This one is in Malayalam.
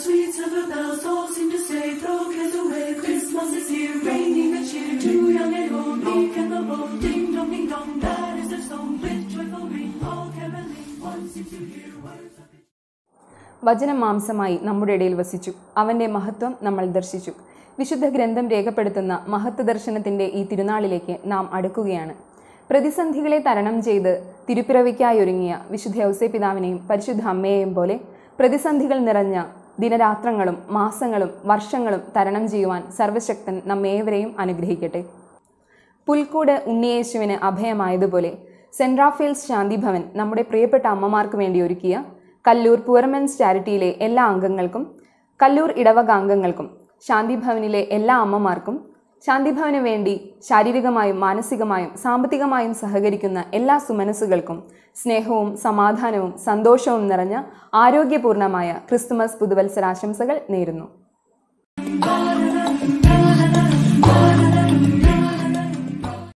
sweet silver bells all seem to say, throw cares away, Christmas is here, bringing a cheer to young and old, meek and the bold, ding dong, ding dong, that is the song, with joyful ring, all caroling, one seems to hear words of വചനം മാംസമായി നമ്മുടെ ഇടയിൽ വസിച്ചു അവൻ്റെ മഹത്വം നമ്മൾ ദർശിച്ചു വിശുദ്ധ ഗ്രന്ഥം രേഖപ്പെടുത്തുന്ന മഹത്വ ദർശനത്തിൻ്റെ ഈ തിരുനാളിലേക്ക് നാം അടുക്കുകയാണ് പ്രതിസന്ധികളെ തരണം ചെയ്ത് തിരുപ്പിറവിക്കായി ഒരുങ്ങിയ വിശുദ്ധ ഔസേ പിതാവിനെയും പരിശുദ്ധ അമ്മയെയും പോലെ പ്രതിസന്ധികൾ നിറഞ്ഞ ദിനരാത്രങ്ങളും മാസങ്ങളും വർഷങ്ങളും തരണം ചെയ്യുവാൻ സർവശക്തൻ നമ്മേവരെയും അനുഗ്രഹിക്കട്ടെ പുൽക്കൂട് ഉണ്ണിയേശുവിന് അഭയമായതുപോലെ സെന്റ് റാഫേൽസ് ശാന്തിഭവൻ നമ്മുടെ പ്രിയപ്പെട്ട അമ്മമാർക്ക് വേണ്ടി ഒരുക്കിയ കല്ലൂർ പുവർമെൻസ് ചാരിറ്റിയിലെ എല്ലാ അംഗങ്ങൾക്കും കല്ലൂർ ഇടവക അംഗങ്ങൾക്കും ശാന്തിഭവനിലെ എല്ലാ അമ്മമാർക്കും ശാന്തിഭവന് വേണ്ടി ശാരീരികമായും മാനസികമായും സാമ്പത്തികമായും സഹകരിക്കുന്ന എല്ലാ സുമനസ്സുകൾക്കും സ്നേഹവും സമാധാനവും സന്തോഷവും നിറഞ്ഞ ആരോഗ്യപൂർണമായ ക്രിസ്തുമസ് പുതുവത്സരാശംസകൾ നേരുന്നു God